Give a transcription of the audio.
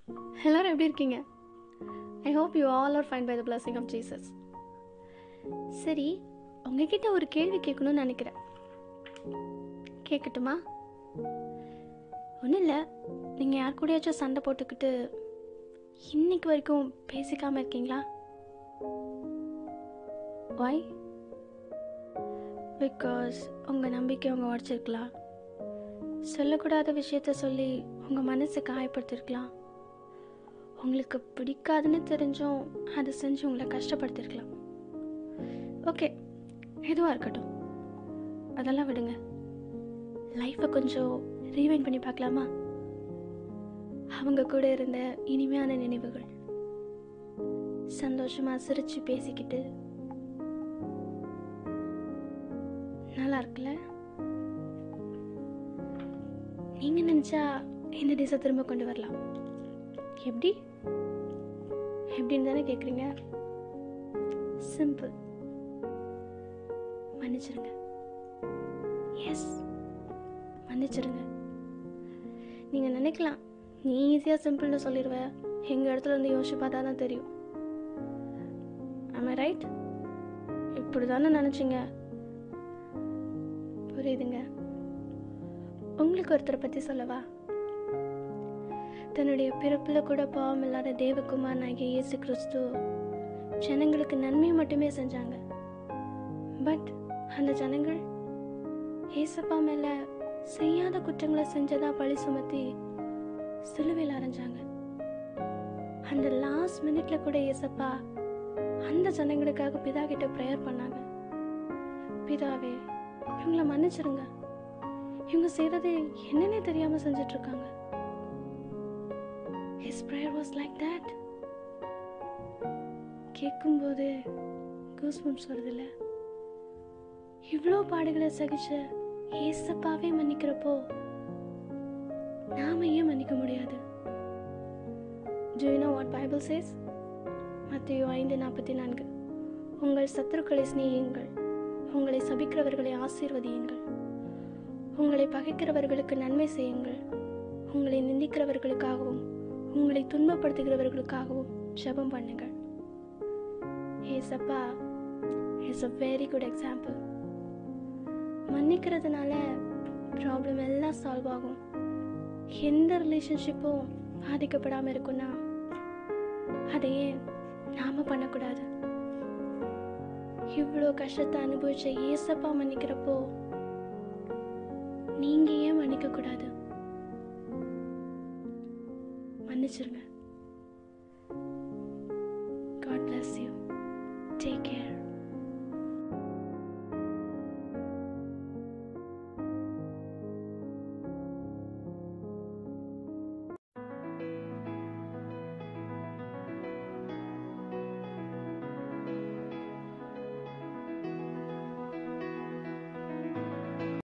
எல்லாரும் எப்படி இருக்கீங்க I hope you all are fine by the blessing of Jesus சரி உங்ககிட்ட ஒரு கேள்வி கேட்கணும்னு நினைக்கிறேன் கேட்கட்டுமா ஒன்றும் இல்லை நீங்கள் யார் கூடயாச்சும் சண்டை போட்டுக்கிட்டு இன்னைக்கு வரைக்கும் பேசிக்காமல் இருக்கீங்களா ஒய் பிகாஸ் உங்கள் நம்பிக்கை உங்கள் உடச்சிருக்கலாம் சொல்லக்கூடாத விஷயத்த சொல்லி உங்கள் மனசை காயப்படுத்திருக்கலாம் உங்களுக்கு பிடிக்காதுன்னு தெரிஞ்சும் அதை செஞ்சு உங்களை கஷ்டப்படுத்திருக்கலாம் ஓகே எதுவாக இருக்கட்டும் அதெல்லாம் விடுங்க லைஃப்பை கொஞ்சம் ரீவைண்ட் பண்ணி பார்க்கலாமா அவங்க கூட இருந்த இனிமையான நினைவுகள் சந்தோஷமா சிரிச்சு பேசிக்கிட்டு நல்லா இருக்குல்ல நீங்க நினைச்சா இந்த டிஷை திரும்ப கொண்டு வரலாம் எப்படி எப்படின்னு தானே கேட்குறீங்க சிம்பிள் மன்னிச்சிருங்க எஸ் மன்னிச்சிருங்க நீங்கள் நினைக்கலாம் நீ ஈஸியாக சிம்பிள்னு சொல்லிடுவ எங்கள் இடத்துல இருந்து யோசிச்சு பார்த்தா தான் தெரியும் ஆமாம் ரைட் இப்படி தானே நினச்சிங்க புரியுதுங்க உங்களுக்கு ஒருத்தரை பற்றி சொல்லவா தன்னுடைய பிறப்பில் கூட பாவம் இல்லாத தேவகுமார் நாயகி இயேசு கிறிஸ்து ஜனங்களுக்கு நன்மை மட்டுமே செஞ்சாங்க பட் அந்த ஜனங்கள் ஏசப்பா மேல செய்யாத குற்றங்களை செஞ்சதா பழி சுமத்தி சிலுவையில் அரைஞ்சாங்க அந்த லாஸ்ட் மினிட்ல கூட ஏசப்பா அந்த ஜனங்களுக்காக பிதா கிட்ட ப்ரேயர் பண்ணாங்க பிதாவே இவங்கள மன்னிச்சிருங்க இவங்க செய்யறது என்னன்னே தெரியாம செஞ்சுட்டு இருக்காங்க his prayer was like that கேட்கும்போது கூஸ்பம்ஸ் வருதுல்ல இவ்வளோ பாடுகளை சகிச்ச ஏசப்பாவே மன்னிக்கிறப்போ நாம ஏன் மன்னிக்க முடியாது Do you know what Bible says? மத்தியோ ஐந்து நாற்பத்தி நான்கு உங்கள் சத்துருக்களை சிநேகியுங்கள் உங்களை சபிக்கிறவர்களை ஆசீர்வதியுங்கள் உங்களை பகைக்கிறவர்களுக்கு நன்மை செய்யுங்கள் உங்களை நிந்திக்கிறவர்களுக்காகவும் உங்களை துன்பப்படுத்துகிறவர்களுக்காகவும் ஜெபம் பண்ணுங்கள் ஏசப்பா is a very good example மன்னிக்கிறதுனால ப்ராப்ளம் எல்லாம் சால்வ் ஆகும் எந்த ரிலேஷன்ஷிப்பும் பாதிக்கப்படாமல் இருக்குன்னா அதையே நாம பண்ணக்கூடாது இவ்வளோ கஷ்டத்தை அனுபவிச்ச ஏசப்பா மன்னிக்கிறப்போ நீங்க ஏன் மன்னிக்க கூடாது மன்னிச்சிருங்க god bless you take care